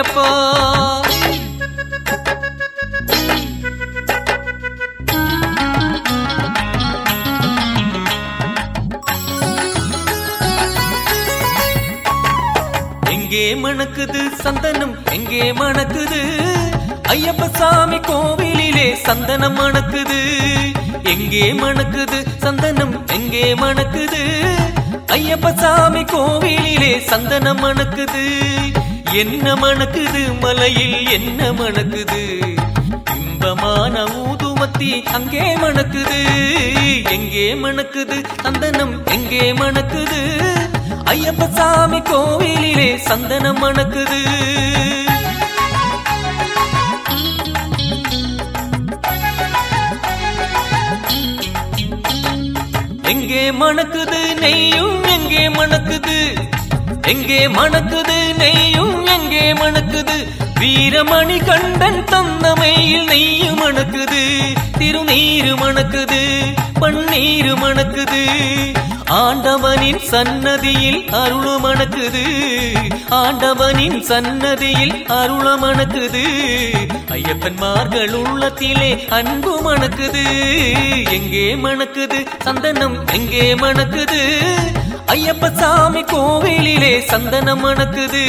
ஐயப்பா எங்கே மணக்குது சந்தனம் எங்கே மணக்குது ஐயப்ப சாமி கோவிலிலே சந்தனம் மணக்குது எங்கே மணக்குது சந்தனம் எங்கே மணக்குது ஐயப்ப சாமி கோவிலிலே சந்தனம் மணக்குது என்ன மணக்குது மலையில் என்ன மணக்குது இன்பமான ஊதுமத்தி அங்கே மணக்குது எங்கே மணக்குது சந்தனம் எங்கே மணக்குது ஐயப்ப சாமி கோவிலிலே சந்தனம் மணக்குது எங்கே மணக்குது நெய்யும் எங்கே மணக்குது எங்கே மணக்குது நெய்யும் எங்கே மணக்குது வீரமணி கண்டன் தந்தமையில் நெய்யு மணக்குது திருநீரு மணக்குது பன்னீரு மணக்குது ஆண்டவனின் சன்னதியில் அருளு மணக்குது ஆண்டவனின் சன்னதியில் அருள மணக்குது ஐயப்பன்மார்கள் உள்ளத்திலே அன்பு மணக்குது எங்கே மணக்குது சந்தனம் எங்கே மணக்குது ஐயப்ப சாமி கோவிலிலே சந்தனம் மணக்குது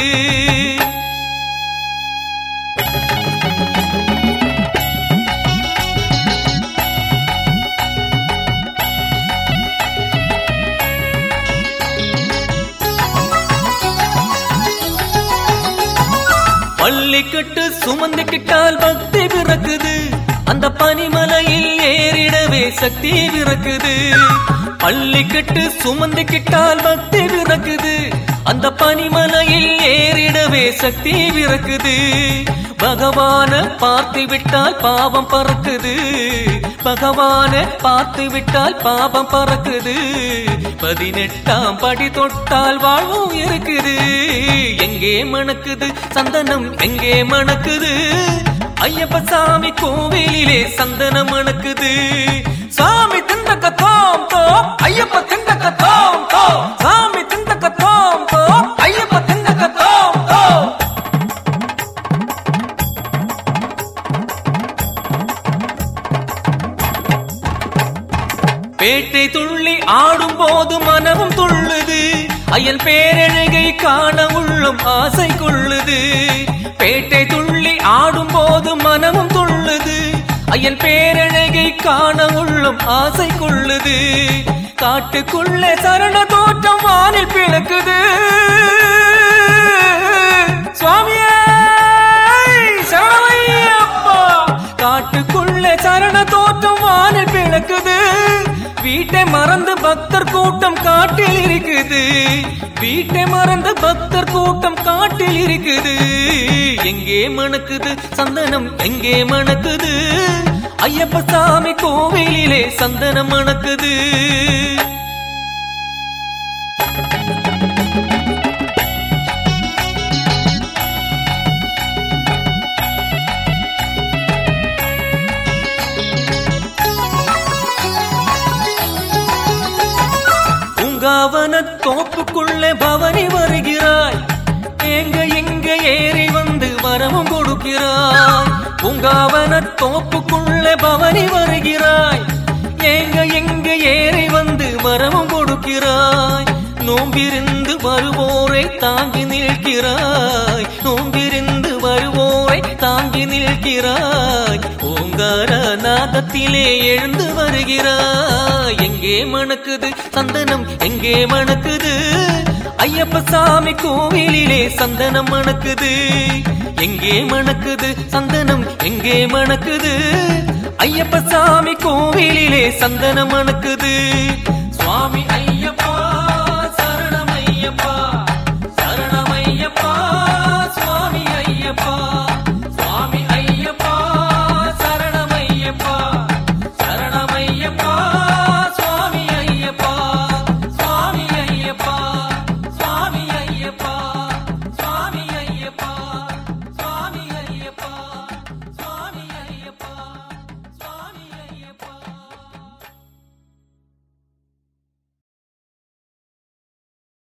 பள்ளிக்கட்டு சுமந்துக்கிட்டால் பக்தி பிறக்குது அந்த பனிமலையில் ஏறிடவே சக்தி பிறக்குது பள்ளிக்கட்டு சுமந்துக்கிட்டால் பக்தி பிறக்குது அந்த பனிமலையில் ஏறிடவே சக்தி பிறக்குது பகவான பார்த்து விட்டால் பாவம் பறக்குது பகவான பார்த்து விட்டால் பாவம் பறக்குது பதினெட்டாம் படி தொட்டால் வாழ்வும் இருக்குது எங்கே மணக்குது சந்தனம் எங்கே மணக்குது ஐயப்ப சாமி கோவிலிலே சந்தனம் மணக்குது சாமி திண்டக்க தோம் தோ ஐயப்ப திண்டக்க தோம் தோ சாமி திண்டக்க தோம் தோ ஐயப்ப திண்டக்க தோம் தோ பேட்டை துள்ளி ஆடும் போது மனமும் துள்ளுது அயல் பேரழகை காண உள்ளம் ஆசை கொள்ளுது பேட்டை துள்ளி ஆடும் போது மனமும் துள்ளுது அயல் பேரழகை காண உள்ளம் ஆசை கொள்ளுது காட்டுக்குள்ளே சரண தோற்றம் வானில் பிளக்குது சுவாமியே சரணமையப்பா காட்டுக்குள்ளே சரண தோற்றம் வானில் பிளக்குது வீட்டை மறந்து பக்தர் கூட்டம் காட்டில் இருக்குது வீட்டை மறந்து பக்தர் கூட்டம் காட்டில் இருக்குது எங்கே மணக்குது சந்தனம் எங்கே மணக்குது ஐயப்ப சாமி கோவிலிலே சந்தனம் மணக்குது பூங்காவன தோப்புக்குள்ளே பவனி வருகிறாய் எங்க எங்க ஏறி வந்து வரமும் கொடுக்கிறாய் பூங்காவன தோப்புக்குள்ளே பவனி வருகிறாய் எங்க எங்க ஏறி வந்து வரமும் கொடுக்கிறாய் நோம்பிருந்து வருவோரை தாங்கி நிற்கிறாய் நோம்பிருந்து வருவோரை தாங்கி நிற்கிறாய் ஓங்கார நாதத்திலே எழுந்து வருகிறாய் எங்கே மணக்குது சந்தனம் எங்கே மணக்குது ஐயப்ப சாமி கோவிலிலே சந்தனம் மணக்குது எங்கே மணக்குது சந்தனம் எங்கே மணக்குது ஐயப்ப சாமி கோவிலிலே சந்தனம் மணக்குது சுவாமி ஐயப்பா சரணம் ஐயப்பா சரணம் ஐயப்பா சுவாமி ஐயப்பா